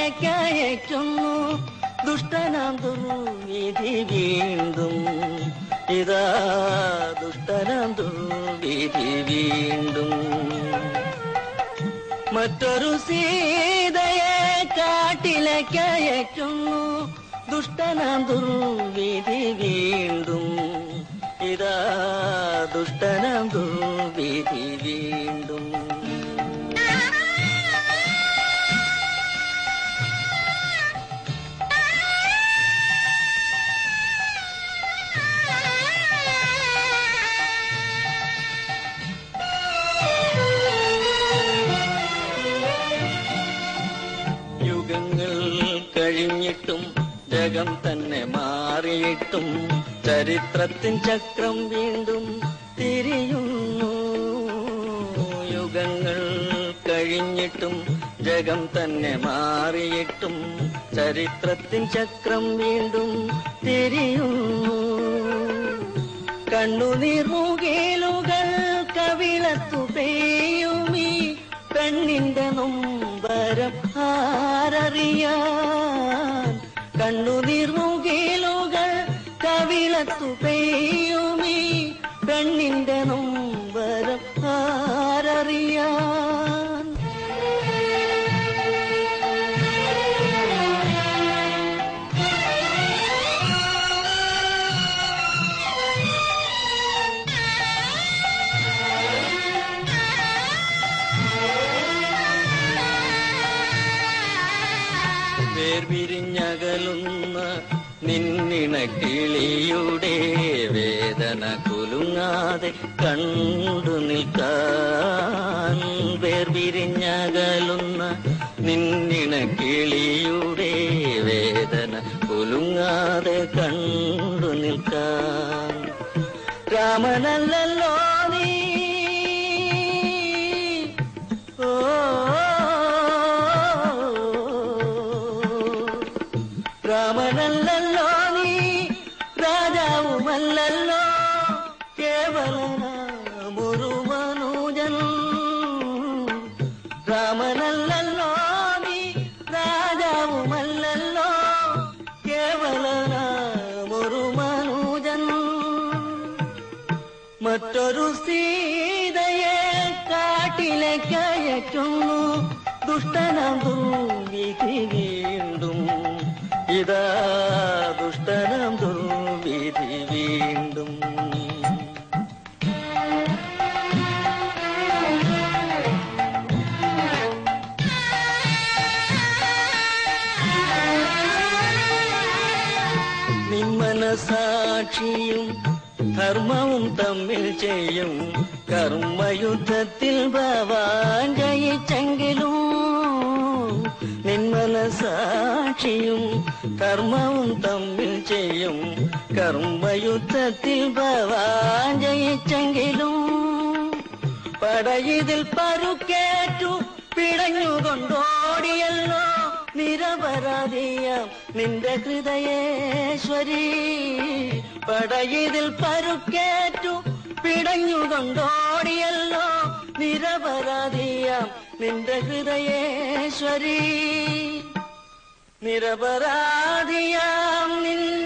കാട്ടിലേക്കയക്കുന്നു ദുഷ്ടനാം ദുർവിധി വീണ്ടും ഇതാ ദുഷ്ടനാം ദുർവിധി വീണ്ടും മറ്റൊരു സീതയെ കാട്ടിലേക്കയക്കുന്നു ദുഷ്ടനാം ദുർവിധി വീണ്ടും ഇതാ ദുഷ്ടനാം ദുർവിധി വീണ്ടും യുഗങ്ങൾ കഴിഞ്ഞിട്ടും ജഗം തന്നെ മാറിയിട്ടും ചരിത്രത്തിൻ ചക്രം വീണ്ടും തിരിയുന്നു യുഗങ്ങൾ കഴിഞ്ഞിട്ടും ജഗം തന്നെ മാറിയിട്ടും ചരിത്രത്തിൻ ചക്രം വീണ്ടും തിരിയുന്നു കണ്ണുനീർ മുകേലുകൾ കവിളത്തു പെയ്യുമീ പെണ്ണിന്റെ നൊമ്പരം ആരറിയാൻ കണ്ണുനീർ മുകേലുകൾ കവിളത്തു പെയ്യുമീ പെണ്ണിന്റെ നൊമ്പരം ആരറിയാൻ വേർപിരിഞ്ഞകലുന്ന നിന്നിണ കിളിയുടെ വേദന കുലുങ്ങാതെ കണ്ടു നിൽക്കാൻ വേർപിരിഞ്ഞകലുന്ന നിന്നിണ കിളിയുടെ വേദന കുലുങ്ങാതെ കണ്ടു നിൽക്കാൻ രാമനല്ലല്ലോ നീ ഓ രാമനല്ലല്ലോ നീ രാജാവുമല്ലല്ലോ കേവലനാമൊരു മനോജൻ രാമനല്ലല്ലോ നീ രാജാവുമല്ലല്ലോ കേവലനാമൊരു മനോജൻ മറ്റൊരു സീതയെ കാട്ടിലേക്കയറ്റുന്നു ദുഷ്ടനം ദുർവിധി വീണ്ടും ഇതാ ദുഷ്ടനം ദുർവിധി വീണ്ടും നിമ്മനസാക്ഷിയും ധർമ്മവും തമ്മിൽ ചെയ്യും കർമ്മയുദ്ധത്തിൽ ഭവാൻ ജയിച്ചെങ്കിലും നിന്മനസാക്ഷിയും ധർമ്മവും തമ്മിൽ ചെയ്യും കർമ്മയുദ്ധത്തിൽ ഭവാൻ ജയിച്ചെങ്കിലും പടയിതിൽ പരുക്കേറ്റു പിടഞ്ഞുകൊണ്ടോടിയല്ലോ നിരപരാധിയാം നിന്റെ ഹൃദയേശ്വരി പടയിതിൽ പരുക്കേറ്റു പിടഞ്ഞുകൊണ്ടോടിയല്ലോ നിരപരാധിയാം നിന്റെ ഹൃദയേശ്വരി നിരപരാധിയാം നിന്റെ